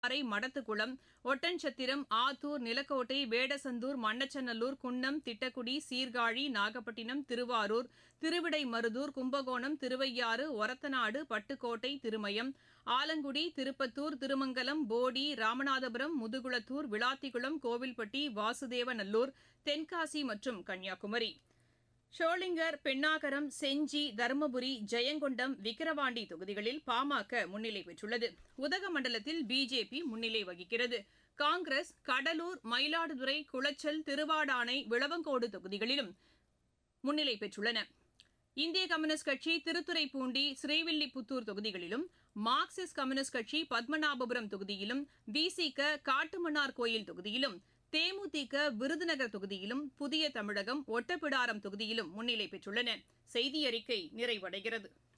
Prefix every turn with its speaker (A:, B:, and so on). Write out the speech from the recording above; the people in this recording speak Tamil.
A: அரை மடத்துக்குளம் ஒட்டன்சத்திரம் ஆத்தூர் நிலக்கோட்டை வேடசந்தூர் மண்ணச்சநல்லூர் குன்னம் திட்டக்குடி சீர்காழி நாகப்பட்டினம் திருவாரூர் திருவிடைமருதூர் கும்பகோணம் திருவையாறு ஒரத்தநாடு பட்டுக்கோட்டை திருமயம் ஆலங்குடி திருப்பத்தூர் திருமங்கலம் போடி ராமநாதபுரம் முதுகுளத்தூர் விளாத்திக்குளம் கோவில்பட்டி வாசுதேவநல்லூர் தென்காசி மற்றும் கன்னியாகுமரி ஷோளிங்கர் பெண்ணாகரம் செஞ்சி தருமபுரி ஜெயங்கொண்டம் விக்கிரவாண்டி தொகுதிகளில் பாமக முன்னிலை பெற்றுள்ளது உதகமண்டலத்தில் பிஜேபி முன்னிலை வகிக்கிறது காங்கிரஸ் கடலூர் மயிலாடுதுறை குளச்சல் திருவாடானை விளவங்கோடு தொகுதிகளிலும் முன்னிலை பெற்றுள்ளன இந்திய கம்யூனிஸ்ட் கட்சி திருத்துறைப்பூண்டி ஸ்ரீவில்லிபுத்தூர் தொகுதிகளிலும் மார்க்சிஸ்ட் கம்யூனிஸ்ட் கட்சி பத்மநாபபுரம் தொகுதியிலும் விசிக காட்டுமன்னார் கோயில் தொகுதியிலும் தேமுதிக விருதுநகர் தொகுதியிலும் புதிய தமிழகம் ஒட்டப்பிடாரம் தொகுதியிலும் முன்னிலை பெற்றுள்ளன செய்தி அறிக்கை நிறைவடைகிறது